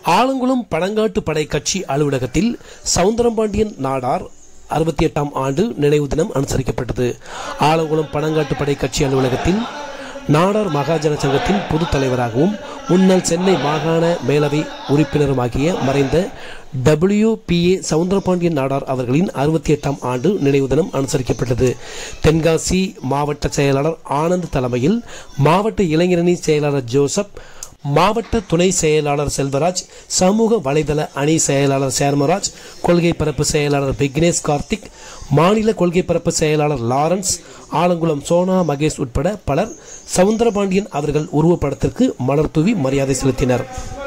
ஆலங்குளம் பழங்காட்டு படை கட்சி அலுவலகத்தில் சவுந்தரபாண்டியன் நாடார் அறுபத்தி எட்டாம் ஆண்டு நினைவு தினம் அனுசரிக்கப்பட்டது ஆலங்குளம் பழங்காட்டு படை கட்சி அலுவலகத்தில் நாடார் மகாஜன சங்கத்தின் பொதுத் தலைவராகவும் முன்னாள் சென்னை மாகாண மேலவை உறுப்பினருமாகிய மறைந்த W P A Soundarapandian Nadar அவர்களின் அறுபத்தி எட்டாம் ஆண்டு நினைவு தினம் அனுசரிக்கப்பட்டது தென்காசி மாவட்ட செயலாளர் ஆனந்த் தலைமையில் மாவட்ட இளைஞரணி செயலாளர் ஜோசப் மாவட்ட துணை செயலாளர் செல்வராஜ் சமூக வலைதள அணி செயலாளர் சேர்மராஜ் கொள்கை பரப்பு செயலாளர் விக்னேஷ் கார்த்திக் மாநில கொள்கை பரப்பு செயலாளர் லாரன்ஸ் ஆலங்குளம் சோனா மகேஷ் உட்பட பலர் சவுந்தரபாண்டியன் அவர்கள் உருவப்படத்திற்கு மலர் தூவி மரியாதை செலுத்தினர்